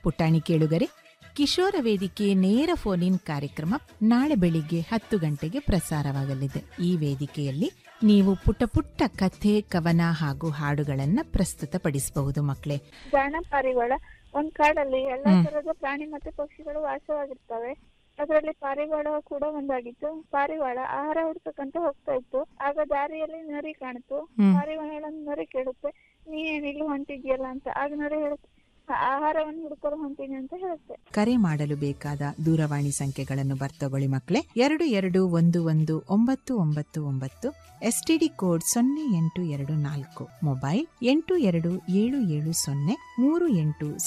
ಪುಟಾಣಿ ಕೇಳುಗರೆ ಕಿಶೋರ ವೇದಿಕೆ ನೇರ ಫೋನ್ ಇನ್ ಕಾರ್ಯಕ್ರಮ ನಾಳೆ ಬೆಳಿಗ್ಗೆ ಹತ್ತು ಗಂಟೆಗೆ ಪ್ರಸಾರವಾಗಲಿದೆ ಈ ವೇದಿಕೆಯಲ್ಲಿ ನೀವು ಪುಟ್ಟ ಪುಟ್ಟ ಕಥೆ ಕವನ ಹಾಗೂ ಹಾಡುಗಳನ್ನ ಪ್ರಸ್ತುತಪಡಿಸಬಹುದು ಮಕ್ಕಳೇ ಜಾಣ ಪಾರಿವಾಳ ಒಂದ್ ಕಾಡಲ್ಲಿ ಎಲ್ಲಾ ಹ್ಮ್. ತರದ ಪ್ರಾಣಿ ಮತ್ತೆ ಪಕ್ಷಿಗಳು ವಾಸವಾಗಿರ್ತವೆ ಅದರಲ್ಲಿ ಪಾರಿವಾಳ ಕೂಡ ಒಂದಾಗಿತ್ತು ಪಾರಿವಾಳ ಆಹಾರ ಹುಡ್ಕಕ್ಕಂತ ಹೋಗ್ತಾ ಇತ್ತು ಆಗ ದಾರಿಯಲ್ಲಿ ನರಿ ಕಾಣಿತು ಹ್ಮ್. ಪಾರಿವಾಳ ನರಿ ಕೇಳುತ್ತೆ ನೀನ್ ಇಲ್ಲಿ ಹೊಂಟಿದ್ಯಲ್ಲ ಅಂತ ಆಗ ನರಿ ಹೇಳುತ್ತೆ ಆಹಾರವನ್ನು ಹುಡ್ಕೊಂಡು ಹೊಂಟೀನಿ ಅಂತ ಹೇಳುತ್ತೆ ಕರೆ ಮಾಡಲು ಬೇಕಾದ ದೂರವಾಣಿ ಸಂಖ್ಯೆಗಳನ್ನು ಬರ್ತಗೊಳ್ಳಿ ಮಕ್ಕಳೇ ಎರಡು ಎರಡು ಒಂದು ಒಂದು ಒಂಬತ್ತು ಒಂಬತ್ತು ಒಂಬತ್ತು ಎಸ್ಟಿಡಿ ಕೋಡ್ ಸೊನ್ನೆ ಎಂಟು ಎರಡು ನಾಲ್ಕು ಮೊಬೈಲ್ ಎಂಟು ಎರಡು ಏಳು ಏಳು ಸೊನ್ನೆ ಮೂರು ಎಂಟು